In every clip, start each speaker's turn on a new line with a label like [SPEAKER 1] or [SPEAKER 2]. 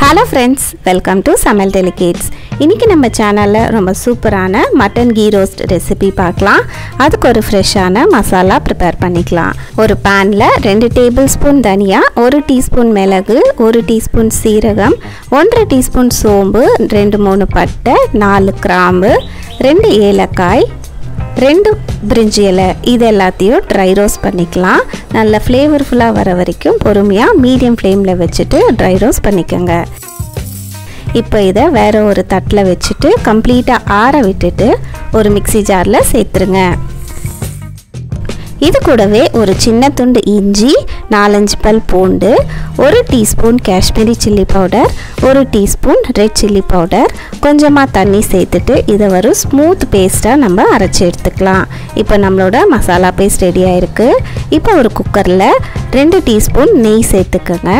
[SPEAKER 1] hello friends welcome to சமையல் delicates இன்றைக்கி நம்ம சேனலில் ரொம்ப சூப்பரான மட்டன் கீ ரோஸ்ட் ரெசிபி பார்க்கலாம் அதுக்கு ஒரு ஃப்ரெஷ்ஷான மசாலா ப்ரிப்பேர் பண்ணிக்கலாம் ஒரு பேனில் ரெண்டு டேபிள் ஸ்பூன் தனியா ஒரு டீஸ்பூன் மிளகு ஒரு டீஸ்பூன் சீரகம் ஒன்றரை டீஸ்பூன் சோம்பு ரெண்டு மூணு பட்டை நாலு கிராம்பு ரெண்டு ஏலக்காய் ரெண்டு பிரிஞ்சி இலை இது எல்லாத்தையும் ட்ரை ரோஸ்ட் பண்ணிக்கலாம் நல்ல ஃப்ளேவர்ஃபுல்லாக வர வரைக்கும் பொறுமையாக மீடியம் ஃப்ளேமில் வச்சுட்டு ட்ரை ரோஸ்ட் பண்ணிக்கோங்க இப்போ இதை வேறு ஒரு தட்டில் வச்சுட்டு கம்ப்ளீட்டாக ஆற விட்டுட்டு ஒரு மிக்சி ஜாரில் சேர்த்துருங்க இது கூடவே ஒரு சின்ன துண்டு இஞ்சி நாலஞ்சு பல் பூண்டு ஒரு டீஸ்பூன் காஷ்மீரி சில்லி பவுடர் ஒரு டீஸ்பூன் ரெட் சில்லி பவுடர் கொஞ்சமாக தண்ணி சேர்த்துட்டு இதை ஒரு ஸ்மூத் பேஸ்ட்டாக நம்ம அரைச்சி எடுத்துக்கலாம் இப்போ நம்மளோட மசாலா பேஸ்ட் ரெடி ஆயிருக்கு இப்போ ஒரு குக்கரில் ரெண்டு டீஸ்பூன் நெய் சேர்த்துக்கோங்க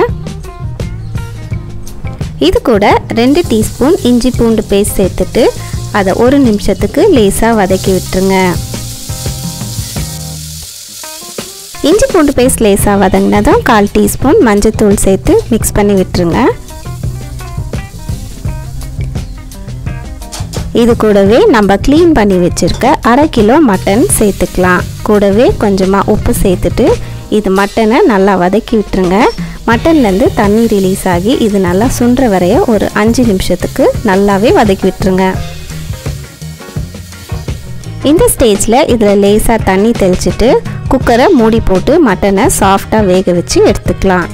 [SPEAKER 1] இது கூட ரெண்டு டீஸ்பூன் இஞ்சி பூண்டு பேஸ்ட் சேர்த்துட்டு அதை ஒரு நிமிஷத்துக்கு லேசாக வதக்கி விட்டுருங்க இஞ்சி பூண்டு பேஸ்ட் லேசாக வதங்கினதும் கால் டீஸ்பூன் மஞ்சத்தூள் சேர்த்து மிக்ஸ் பண்ணி விட்டுருங்க இது கூடவே நம்ம க்ளீன் பண்ணி வச்சுருக்க அரை கிலோ மட்டன் சேர்த்துக்கலாம் கூடவே கொஞ்சமாக உப்பு சேர்த்துட்டு இது மட்டனை நல்லா வதக்கி விட்டுருங்க மட்டன்லேருந்து தண்ணி ரிலீஸ் ஆகி இது நல்லா சுண்டுற வரைய ஒரு அஞ்சு நிமிஷத்துக்கு நல்லாவே வதக்கி விட்டுருங்க இந்த ஸ்டேஜில் இதில் லேசாக தண்ணி தெளிச்சிட்டு குக்கரை மூடி போட்டு மட்டனை சாஃப்டாக வேக வச்சு எடுத்துக்கலாம்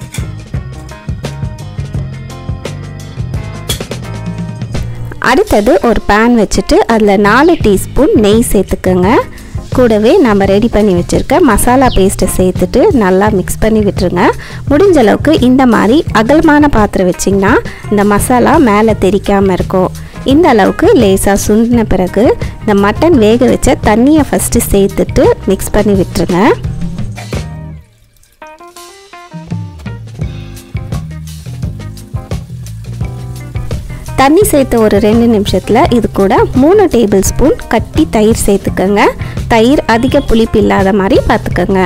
[SPEAKER 1] அடுத்தது ஒரு பேன் வச்சுட்டு அதில் நாலு டீஸ்பூன் நெய் சேர்த்துக்கோங்க கூடவே நம்ம ரெடி பண்ணி வச்சுருக்க மசாலா பேஸ்ட்டை சேர்த்துட்டு நல்லா மிக்ஸ் பண்ணி விட்டுருங்க முடிஞ்ச அளவுக்கு இந்த மாதிரி அகலமான பாத்திரம் வச்சிங்கன்னா இந்த மசாலா மேலே தெரிக்காமல் இருக்கும் இந்த அளவுக்கு லேசாக சுண்டின பிறகு இந்த மட்டன் வேக வச்ச தண்ணியை ஃபஸ்ட்டு சேர்த்துட்டு மிக்ஸ் பண்ணி விட்டுருங்க தண்ணி சேர்த்த ஒரு ரெண்டு நிமிஷத்தில் இது கூட மூணு டேபிள் ஸ்பூன் கட்டி தயிர் சேர்த்துக்கோங்க தயிர் அதிக புளிப்பு இல்லாத மாதிரி பார்த்துக்கோங்க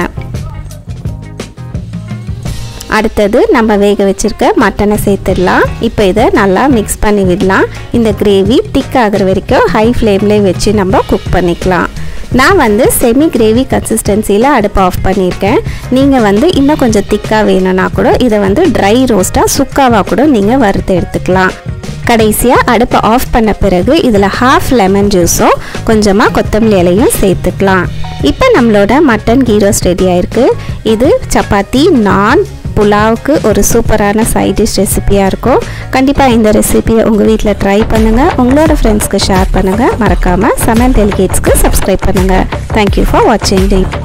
[SPEAKER 1] அடுத்தது நம்ம வேக வச்சுருக்க மட்டனை சேர்த்துடலாம் இப்போ இதை நல்லா மிக்ஸ் பண்ணி விடலாம் இந்த கிரேவி திக் ஆகிற வரைக்கும் ஹை ஃப்ளேம்லேயே வச்சு நம்ம குக் பண்ணிக்கலாம் நான் வந்து செமி கிரேவி கன்சிஸ்டன்சியில் அடுப்பு ஆஃப் பண்ணியிருக்கேன் நீங்கள் வந்து இன்னும் கொஞ்சம் திக்காக வேணும்னா கூட இதை வந்து ட்ரை ரோஸ்ட்டாக சுக்காவாக கூட நீங்கள் வறுத்து எடுத்துக்கலாம் கடைசியாக அடுப்பை ஆஃப் பண்ண பிறகு இதில் ஹாஃப் லெமன் ஜூஸும் கொஞ்சமாக கொத்தமல்லி இலையும் சேர்த்துக்கலாம் இப்போ நம்மளோட மட்டன் கீ ரோஸ்ட் ரெடி ஆயிருக்கு இது சப்பாத்தி நான் புலாவுக்கு ஒரு சூப்பரான சைட் டிஷ் ரெசிபியாக இருக்கும் கண்டிப்பாக இந்த ரெசிபியை உங்கள் வீட்டில் ட்ரை பண்ணுங்கள் உங்களோட ஃப்ரெண்ட்ஸ்க்கு ஷேர் பண்ணுங்கள் மறக்காமல் சமையல் டெலிகேட்ஸ்க்கு சப்ஸ்கிரைப் பண்ணுங்கள் தேங்க்யூ ஃபார் வாட்சிங்